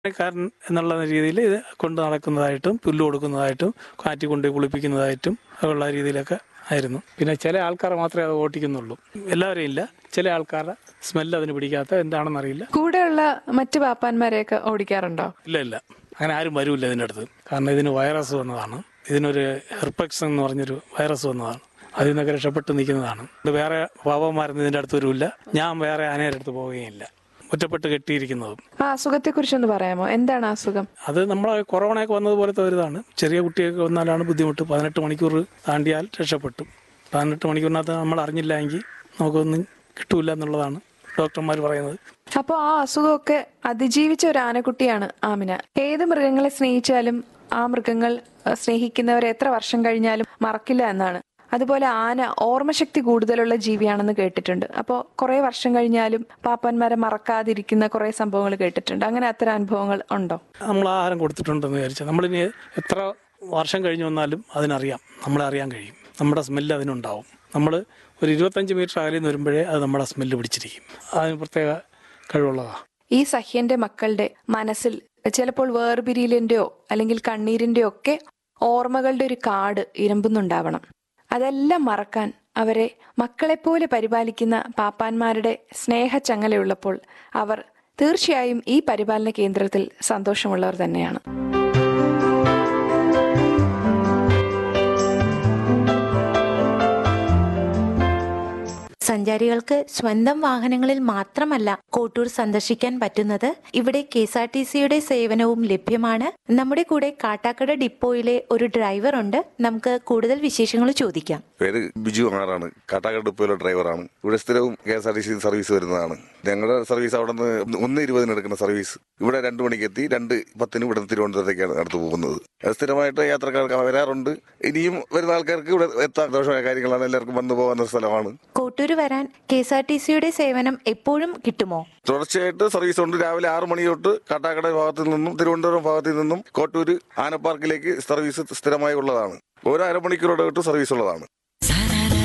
കാരൻ എന്നുള്ള രീതിയിൽ ഇത് കൊണ്ട് നടക്കുന്നതായിട്ടും പുല്ല് കൊടുക്കുന്നതായിട്ടും കാറ്റി കൊണ്ട് കുളിപ്പിക്കുന്നതായിട്ടും ഉള്ള രീതിയിലൊക്കെ ആയിരുന്നു പിന്നെ ചില ആൾക്കാർ മാത്രമേ അത് ഓട്ടിക്കുന്നുള്ളൂ എല്ലാവരെയും ഇല്ല ചില ആൾക്കാരുടെ സ്മെല്ല് അതിന് പിടിക്കാത്ത എന്താണെന്നറിയില്ല കൂടെയുള്ള മറ്റു പാപ്പാന്മാരെയൊക്കെ ഓടിക്കാറുണ്ടോ ഇല്ല ഇല്ല അങ്ങനെ ആരും വരൂല്ല ഇതിൻ്റെ അടുത്ത് കാരണം ഇതിന് വൈറസ് വന്നതാണ് ഇതിനൊരു ഹെർപെക്സ് എന്ന് പറഞ്ഞൊരു വൈറസ് വന്നതാണ് അതിൽ നിന്നൊക്കെ രക്ഷപ്പെട്ട് നിൽക്കുന്നതാണ് ഇത് വേറെ പാവന്മാരൊന്നും ഇതിൻ്റെ അടുത്ത് വരില്ല ഞാൻ വേറെ ആനയുടെ അടുത്ത് പോവുകയില്ല ഒറ്റപ്പെട്ട് കെട്ടിയിരിക്കുന്നതും ആ അസുഖത്തെ കുറിച്ചൊന്ന് പറയാമോ എന്താണ് ആ അസുഖം അത് നമ്മളെ കൊറോണയൊക്കെ വന്നതുപോലത്തെ ഒരു ഇതാണ് ചെറിയ കുട്ടിയൊക്കെ വന്നാലാണ് ബുദ്ധിമുട്ട് പതിനെട്ട് മണിക്കൂർ താണ്ടിയാൽ രക്ഷപ്പെട്ടു പതിനെട്ട് മണിക്കൂറിനകത്ത് നമ്മൾ അറിഞ്ഞില്ല എങ്കിൽ നമുക്കൊന്നും കിട്ടൂല എന്നുള്ളതാണ് ഡോക്ടർമാർ പറയുന്നത് അപ്പോൾ ആ അസുഖമൊക്കെ അതിജീവിച്ച ഒരു ആനക്കുട്ടിയാണ് ആമിന ഏത് മൃഗങ്ങളെ സ്നേഹിച്ചാലും ആ മൃഗങ്ങൾ അഹ്, സ്നേഹിക്കുന്നവരെ എത്ര വർഷം കഴിഞ്ഞാലും മറക്കില്ല എന്നാണ് അതുപോലെ ആന ഓർമ്മശക്തി കൂടുതലുള്ള ജീവിയാണെന്ന് കേട്ടിട്ടുണ്ട് അപ്പോൾ കുറെ വർഷം കഴിഞ്ഞാലും പാപ്പന്മാരെ മറക്കാതിരിക്കുന്ന കുറെ സംഭവങ്ങൾ കേട്ടിട്ടുണ്ട് അങ്ങനെ അത്തരം അനുഭവങ്ങൾ ഉണ്ടോ നമ്മൾ ആഹാരം കൊടുത്തിട്ടുണ്ടെന്ന് വിചാരിച്ചാൽ നമ്മളിനി എത്ര വർഷം കഴിഞ്ഞ് വന്നാലും അതിനറിയാം നമ്മളെ അറിയാൻ കഴിയും നമ്മുടെ സ്മെല്ല് അതിനുണ്ടാവും നമ്മൾ ഒരു ഇരുപത്തഞ്ച് മീറ്റർ അകലിൽ നിന്ന് വരുമ്പോഴേ അത് നമ്മുടെ സ്മെല്ല് പിടിച്ചിരിക്കും അതിന് പ്രത്യേക കഴിവുള്ളതാണ് ഈ സഹ്യന്റെ മക്കളുടെ മനസ്സിൽ ചിലപ്പോൾ വേർപിരിയലിന്റെയോ അല്ലെങ്കിൽ കണ്ണീരിന്റെയോ ഒക്കെ ഓർമ്മകളുടെ ഒരു കാട് ഇരമ്പുന്നുണ്ടാവണം അതെല്ലാം മറക്കാൻ അവരെ മക്കളെപ്പോലെ പരിപാലിക്കുന്ന പാപ്പാന്മാരുടെ സ്നേഹച്ചങ്ങലയുള്ളപ്പോൾ അവർ തീർച്ചയായും ഈ പരിപാലന കേന്ദ്രത്തിൽ സന്തോഷമുള്ളവർ തന്നെയാണ് സഞ്ചാരികൾക്ക് സ്വന്തം വാഹനങ്ങളിൽ മാത്രമല്ല കോട്ടൂർ സന്ദർശിക്കാൻ പറ്റുന്നത് ഇവിടെ കെ എസ് ആർ ടി സിയുടെ സേവനവും ലഭ്യമാണ് നമ്മുടെ കൂടെ കാട്ടാക്കട ഡിപ്പോയിലെ ഒരു ഡ്രൈവർ ഉണ്ട് നമുക്ക് കൂടുതൽ വിശേഷങ്ങൾ ചോദിക്കാം പേര് ബിജു ആറാണ് കാട്ടാക്കട ഡിപ്പോയിലെ ഡ്രൈവറാണ് ഇവിടെ സ്ഥിരവും K S R T C service വരുന്നതാണ് ഞങ്ങളുടെ സർവീസ് അവിടെ നിന്ന് ഒന്ന് ഇരുപതിന് എടുക്കുന്ന സർവീസ് ഇവിടെ രണ്ടു മണിക്ക് എത്തി രണ്ട് പത്തിന് ഇവിടെ നിന്ന് തിരുവനന്തപുരത്തേക്കാണ് അടുത്ത് പോകുന്നത് അത് സ്ഥിരമായിട്ട് യാത്രക്കാർക്ക് വരാറുണ്ട് ഇനിയും വരുന്ന ആൾക്കാർക്ക് ഇവിടെ എത്താൻ ദോഷമായ കാര്യങ്ങളാണ് എല്ലാവർക്കും വന്നു പോകുന്ന സ്ഥലമാണ് കോട്ടൂർ വരാൻ കെ എസ് ആർ ടി സിയുടെ സേവനം എപ്പോഴും കിട്ടുമോ തുടർച്ചയായിട്ട് സർവീസ് ഉണ്ട് രാവിലെ ആറ് മണി തൊട്ട് കാട്ടാക്കട ഭാഗത്തു നിന്നും തിരുവനന്തപുരം ഭാഗത്തു നിന്നും കോട്ടൂര് ആനപ്പാർക്കിലേക്ക് സർവീസ് സ്ഥിരമായി ഉള്ളതാണ് ഓരോ അരമണിക്കൂറോടെ തൊട്ട് സർവീസ് ഉള്ളതാണ്